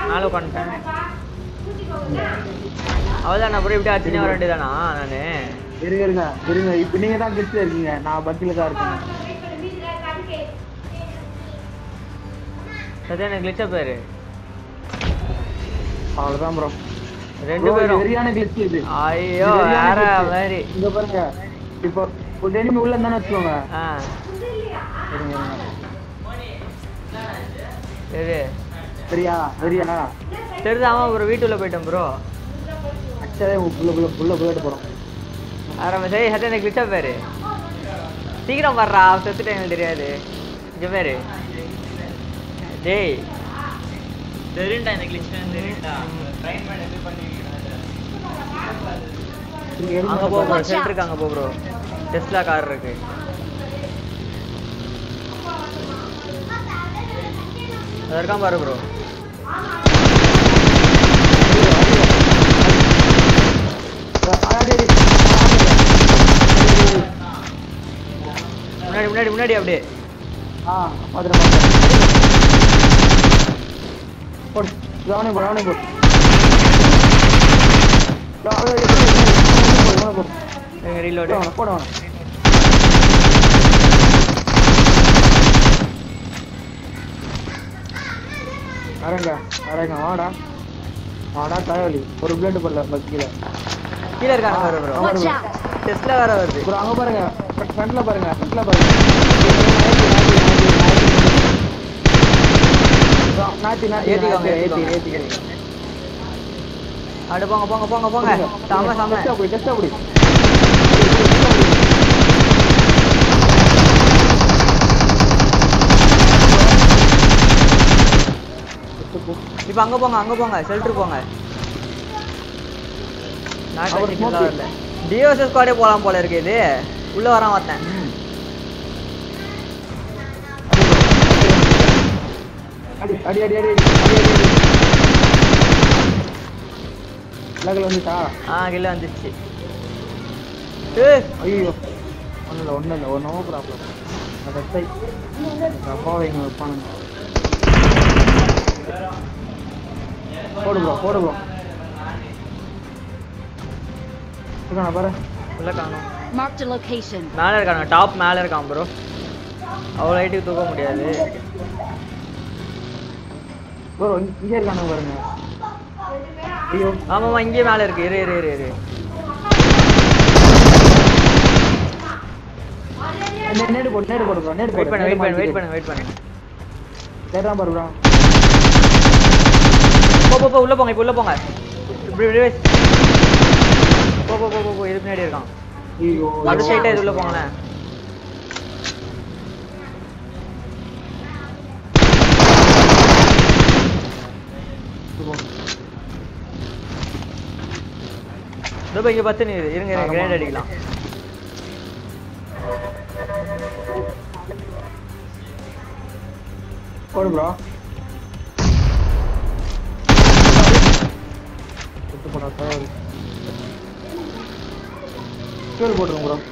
மேலே உட்காந்துட்டேன் அவள்தான் நான் இப்படியே அடிச்சுனே வர வேண்டியதானா நான் இருங்க இருங்க இருங்க இப்போ நீங்க தான் கிட்ஸ்ல இருக்கீங்க நான் பக்கில தான் இருக்கேன் சத்யா எனக்கு கிளிச்ச பேரு அவ்வளவுதான் ப்ரோ ரெண்டு பேரும் சரியான கிளிச் இது ஐயோ இது சரியான வேற glitch. மாதிரி இங்க பாருங்க இப்போ ஒரு enemy உள்ள இருந்தானே வச்சுக்கோங்க ஆ இருங்க இருங்க சரி சரியா சரியா தெரிஞ்சாம ஒரு வீட்டுள்ள போயிட்டேன் ப்ரோ அச்சதே புள்ள புள்ள புள்ள புள்ளட்டு போறோம் ஆரம்ப சரி சத்யா எனக்கு கிளிச்ச பேரு சீக்கிரம் வர்றா செத்துட்டு எங்களுக்கு தெரியாது இங்க பேரு டேய் தெரியும்டா இந்த கிளிச் தெரியும்டா ட்ரைன் பண்ணி இது இருங்க, அங்க இருங்க போ ப்ரோ Watch out. ஷெல்டருக்கு அங்க போ ப்ரோ டெஸ்லா கார் இருக்கு அது இருக்கான் பாரு ப்ரோ ஆடி, ஆடி. முன்னாடி முன்னாடி முன்னாடி அப்படியே ஆ பாத்துறேன் பாத்துறேன் போடு கவனி போடு கவனி போடு கவனி போடு, போடு. எங்க ரீலோடு போடு, போடு, போடு. வரேங்க வரேங்க வாடா வாடா தலைவலி ஒரு பிளேட் பண்ணல பக்கில கீழே இருக்காங்க பாரு ப்ரோ Watch out! டெஸ்ட்ல வேற வருது ப்ரோ அங்க பாருங்க ஃப்ரண்ட்ல பாருங்க ஃப்ரண்ட்ல பாருங்க நாட்டி நாட்டி ஏத்திக்கோங்க, ஏத்தி ஏத்திக்கோங்க. ஏத்தி அடு போங்க போங்க போங்க போங்க சாம சாம டெஸ்டா போய் டெஸ்டா போய் இப்போ அங்க போங்க அங்க போங்க ஷெல்டர் போங்க நாட்டு அவர் அடிக்கலாம் smoke. வரல டிஓஎஸ் ஸ்குவாடே போலாம் போல இருக்கு இது உள்ள வரான் பார்த்தேன் அடி அடி அடி அடி அடி அடி அடி அடி லகல வந்துட்டா ஆ கில்ல வந்துச்சு ஏய் ஐயோ ஒன்றும் இல்லை ஒன்றும் இல்லை ஒரு நோ ப்ராப்ளம் அதை சை அப்பாவை இங்கே வைப்பானுங்க போடு ப்ரோ போடு ப்ரோ இருக்கான பாரு உள்ள காணோம் Marked a location. மேலே இருக்காங்க டாப் மேலே இருக்கான் ப்ரோ அவ்வளோ ஹைட்டுக்கு தூக்க முடியாது ப்ரோ இங்கே இருக்கானுங்க பாருங்க ஐயோ ஆமாம்மா இங்கே மேலே இருக்கு இரு இரு இரு இரு நே- நேடு போடு நேடு போடு ப்ரோ நேடு வெயிட் போடு பண்ணு வெயிட் பண்ணு வெயிட் பண்ணு வெயிட் பண்ணு கேட்டான் பாரு ப்ரோ போ போ போ உள்ள போங்க இப்போ உள்ள போங்க இப்படி இப்படி வை. போ போ போ போ போ இது பின்னாடி இருக்கான் ஐயோ அது ஸ்ட்ரைட்டா இது உள்ள போங்களேன் இதோ போய் இங்க பத்து நீ இரு. இருங்க இருங்க கிரேட் அடிக்கலாம் போடு ப்ரோ சுத்து போடா சார் ஃபியூல் போட்டுருங்க ப்ரோ